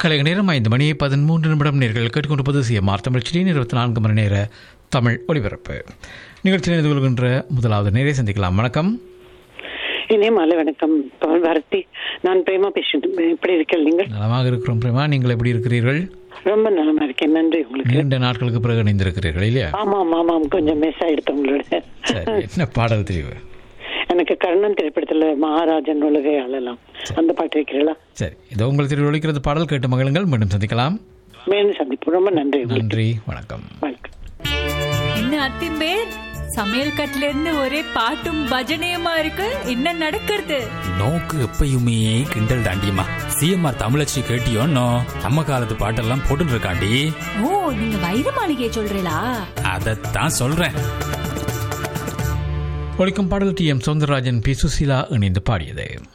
கலைக நேரம் ஐந்து மணி பதிமூன்று நிமிடம் நேர்கள் கேட்டுக்கொண்டிருப்பது சிஎம்ஆர் தமிழ்ச்சியின் இருபத்தி நான்கு மணி நேர தமிழ் ஒலிபரப்பு நிகழ்ச்சியில் இணைந்து கொள்கின்ற முதலாவது நேரை சந்திக்கலாம் வணக்கம் இனிய மாலை வணக்கம் பவன் பாரதி நான் பிரேமா பேசுகிறேன் எப்படி இருக்கீங்க நீங்கள் நலமாக இருக்கிறோம் பிரேமா நீங்கள் எப்படி இருக்கிறீர்கள் ரொம்ப நலமா இருக்கேன் நன்றி உங்களுக்கு நீண்ட நாட்களுக்கு பிறகு இணைந்திருக்கிறீர்கள் இல்லையா ஆமாம் ஆமாம் கொஞ்சம் மிஸ் ஆயிடுத்து உங்களோட சரி என்ன பாடல் தெரிவு எனக்கு கர்ணன் திரைப்படத்துல மகாராஜன் உலகை ஆளலாம் அந்த பாட்டு இருக்கிறீங்களா சரி இதோ உங்கள் திரு ஒழிக்கிறது பாடல் கேட்டு மகளுங்கள் மீண்டும் சந்திக்கலாம் மேலும் சந்திப்போம் ரொம்ப நன்றி உங்களுக்கு நன்றி வணக்கம் வணக்கம் என்ன அத்திம்பேர் சமையல் கட்டுல இருந்து ஒரே பாட்டும் பஜனையுமா இருக்கு என்ன நடக்கிறது நோக்கு எப்பயுமே கிண்டல் தாண்டியம்மா சிஎம்ஆர் தமிழச்சி கேட்டியோன்னோ நம்ம காலத்து பாட்டெல்லாம் போட்டுட்டு இருக்காண்டி ஓ நீங்க வைர மாளிகையை சொல்றீங்களா அதைத்தான் சொல்றேன் ஒழிக்கும் பாடல் T M Soundararajan P Susheela இணைந்து பாடியது